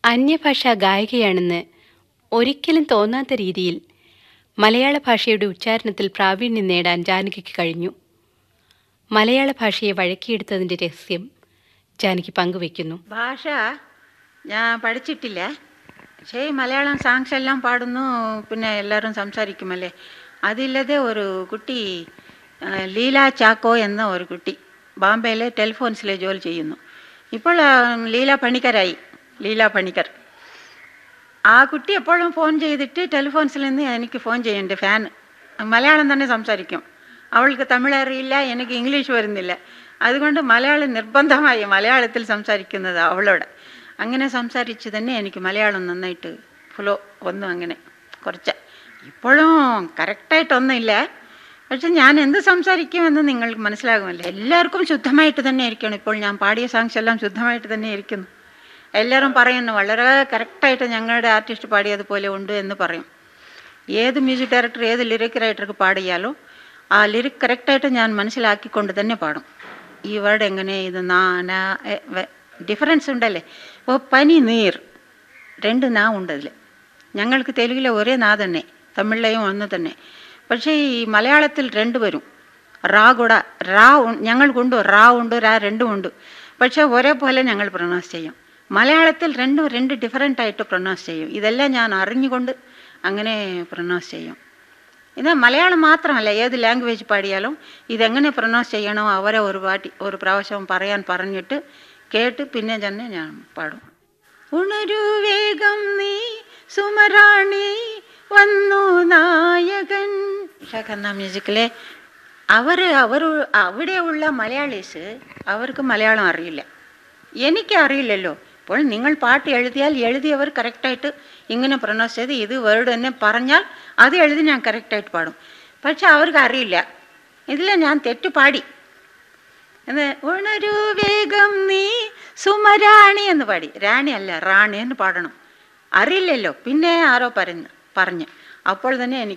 അന്യഭാഷാ ഗായികയാണെന്ന് ഒരിക്കലും തോന്നാത്ത രീതിയിൽ മലയാള ഭാഷയുടെ ഉച്ചാരണത്തിൽ പ്രാവീണ്യം നേടാൻ ജാനകിക്ക് കഴിഞ്ഞു മലയാള ഭാഷയെ വഴക്കിയെടുത്തതിൻ്റെ രഹസ്യം ജാനകി പങ്കുവയ്ക്കുന്നു ഭാഷ ഞാൻ പഠിച്ചിട്ടില്ല പക്ഷേ ഈ മലയാളം സാങ്സ് എല്ലാം പാടുന്നു പിന്നെ എല്ലാവരും സംസാരിക്കുമല്ലേ അതില്ലാതെ ഒരു കുട്ടി ആ, ലീല ചാക്കോ എന്ന ഒരു കുട്ടി ബാംബെയിലെ ടെലിഫോൺസിലെ ജോലി ചെയ്യുന്നു ഇപ്പോൾ ആ, ലീല പണിക്കരായി ലീല പണിക്കർ ആ കുട്ടി എപ്പോഴും ഫോൺ ചെയ്തിട്ട് ടെലിഫോൺസിൽ നിന്ന് എനിക്ക് ഫോൺ ചെയ്യുന്നുണ്ട് ഫാൻ മലയാളം തന്നെ സംസാരിക്കും അവൾക്ക് തമിഴ് അറിയില്ല എനിക്ക് ഇംഗ്ലീഷ് വരുന്നില്ല അതുകൊണ്ട് മലയാളം നിർബന്ധമായി മലയാളത്തിൽ സംസാരിക്കുന്നത് അവളോട് അങ്ങനെ സംസാരിച്ച് തന്നെ എനിക്ക് മലയാളം നന്നായിട്ട് ഫ്ലോ വന്നു അങ്ങനെ കുറച്ച് ഇപ്പോഴും കറക്റ്റായിട്ടൊന്നുമില്ല പക്ഷെ ഞാൻ എന്ത് സംസാരിക്കുമെന്ന് നിങ്ങൾക്ക് മനസ്സിലാകുമല്ലോ എല്ലാവർക്കും ശുദ്ധമായിട്ട് തന്നെ ഇരിക്കണം ഇപ്പോൾ ഞാൻ പാടിയ സോങ്സ് എല്ലാം ശുദ്ധമായിട്ട് തന്നെ ഇരിക്കുന്നു എല്ലാവരും പറയുന്നു വളരെ കറക്റ്റായിട്ട് ഞങ്ങളുടെ ആർട്ടിസ്റ്റ് പാടിയതുപോലെ ഉണ്ട് എന്ന് പറയും ഏത് മ്യൂസിക് ഡയറക്ടർ ഏത് ലിറിക് റൈറ്റർക്ക് പാടിയാലോ ആ ലിറിക് കറക്റ്റായിട്ട് ഞാൻ മനസ്സിലാക്കിക്കൊണ്ട് തന്നെ പാടും ഈ വേർഡ് എങ്ങനെ ഇത് നാന ഡിഫറൻസ് ഉണ്ടല്ലേ ഇപ്പോൾ പനി നീർ രണ്ട് നാ ഉണ്ട് അതിൽ ഞങ്ങൾക്ക് തെലുങ്കിലെ ഒരേ നാ തന്നെ തമിഴിലെയും ഒന്ന് തന്നെ പക്ഷേ ഈ മലയാളത്തിൽ രണ്ട് വരും റാ കൂടെ റാ ഉ- ഞങ്ങൾക്കുണ്ട് റാ ഉണ്ട് റാ രണ്ടും ഉണ്ട് പക്ഷേ ഒരേപോലെ ഞങ്ങൾ പ്രൊനൗൺസ് ചെയ്യും മലയാളത്തിൽ രണ്ടും രണ്ട് ഡിഫറെൻ്റ് ആയിട്ട് പ്രൊനൗൺസ് ചെയ്യും ഇതെല്ലാം ഞാൻ അറിഞ്ഞുകൊണ്ട് അങ്ങനെ പ്രൊനൗൺസ് ചെയ്യും ഇത് മലയാളം മാത്രമല്ല ഏത് ലാംഗ്വേജ് പാടിയാലും ഇതെങ്ങനെ പ്രൊനൗൺസ് ചെയ്യണോ അവരെ ഒരു പാട്ടി ഒരു പ്രാവശ്യം പറയാൻ പറഞ്ഞിട്ട് കേട്ട് പിന്നെ തന്നെ ഞാൻ പാടും ഉണരു വേഗം നീ സുമറാണി വന്നു നായകൻ ഷാഖന്ന മ്യൂസിക്കിലെ അവർ അവർ അവിടെയുള്ള മലയാളീസ് അവർക്ക് മലയാളം അറിയില്ല എനിക്ക് അറിയില്ലല്ലോ അപ്പോൾ നിങ്ങൾ പാട്ട് എഴുതിയാൽ എഴുതിയവർ കറക്റ്റായിട്ട് ഇങ്ങനെ പ്രൊനൗൺസ് ചെയ്ത് ഇത് വേർഡ് തന്നെ പറഞ്ഞാൽ അത് എഴുതി ഞാൻ കറക്റ്റായിട്ട് പാടും പക്ഷെ അവർക്ക് അറിയില്ല ഇതിൽ ഞാൻ തെറ്റ് പാടി എന്ന് ഉണരു വേഗം നീ സുമരാണി എന്ന് പാടി റാണി അല്ല റാണി എന്ന് പാടണം അറിയില്ലല്ലോ പിന്നെ ആരോ പറഞ്ഞു പറഞ്ഞു അപ്പോൾ തന്നെ എനിക്ക്